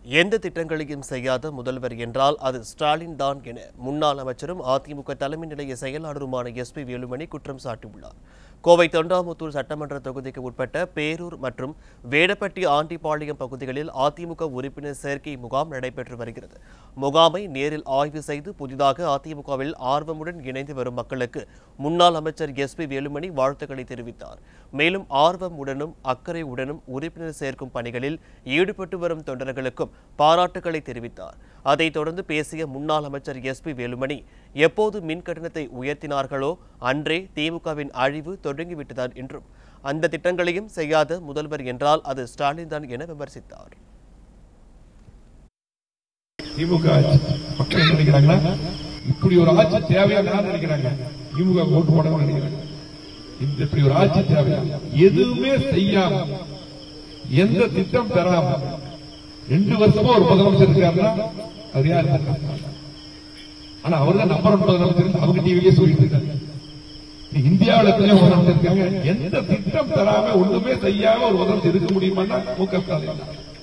எந்த திட்டங்களையும் செய்யாத முதல்வர் என்றால் அது ஸ்டாலின் தான் என முன்னாள் அமைச்சரும் அதிமுக தலைமை நிலைய செயலாளருமான எஸ் பி வேலுமணி குற்றம் சாட்டியுள்ளார் கோவை தொண்டாமுத்தூர் சட்டமன்ற தொகுதிக்கு உட்பட்ட பேரூர் மற்றும் வேடப்பட்டி ஆண்டிபாளையம் பகுதிகளில் அதிமுக உறுப்பினர் சேர்க்கை முகாம் நடைபெற்று வருகிறது முகாமை நேரில் ஆய்வு செய்து புதிதாக அதிமுகவில் ஆர்வமுடன் இணைந்து வரும் மக்களுக்கு முன்னாள் அமைச்சர் எஸ் பி வேலுமணி வாழ்த்துக்களை தெரிவித்தார் மேலும் ஆர்வமுடனும் அக்கறையுடனும் உறுப்பினர் சேர்க்கும் பணிகளில் ஈடுபட்டு வரும் தொண்டர்களுக்கும் பாராட்டுக்களை தெரிவித்தார் அதைத் தொடர்ந்து பேசிய முன்னாள் அமைச்சர் எஸ் பி வேலுமணி எப்போது மின் கட்டணத்தை உயர்த்தினார்களோ அன்றே திமுகவின் அழிவு தொடங்கிவிட்டதார் என்றும் அந்த திட்டங்களையும் செய்யாத முதல்வர் என்றால் அது ஸ்டாலின் தான் என விமர்சித்தார் திமுக ஆட்சி மக்கள் என்ன நினைக்கிறாங்கன்னா இப்படி ஒரு ஆட்சி தேவையா நினைக்கிறாங்க திமுக ஓட்டு போடணும்னு நினைக்கிறாங்க இந்த இப்படி ஒரு ஆட்சி தேவையா எதுவுமே செய்யாம எந்த திட்டம் பெறாம ரெண்டு வருஷமா ஒரு முதலமைச்சர் இருக்காருன்னா அது யார் ஆனா அவர் தான் நம்பர் ஒன் முதலமைச்சர் அவங்க டிவிலேயே சொல்லிட்டு இருக்காங்க இந்தியாவில் எத்தனையோ முதலமைச்சர் இருக்காங்க எந்த திட்டம் பெறாம ஒண்ணுமே செய்யாம ஒரு முதலமைச்சர் இருக்க முடியுமான்னா மு க ஸ்டாலின் தான்.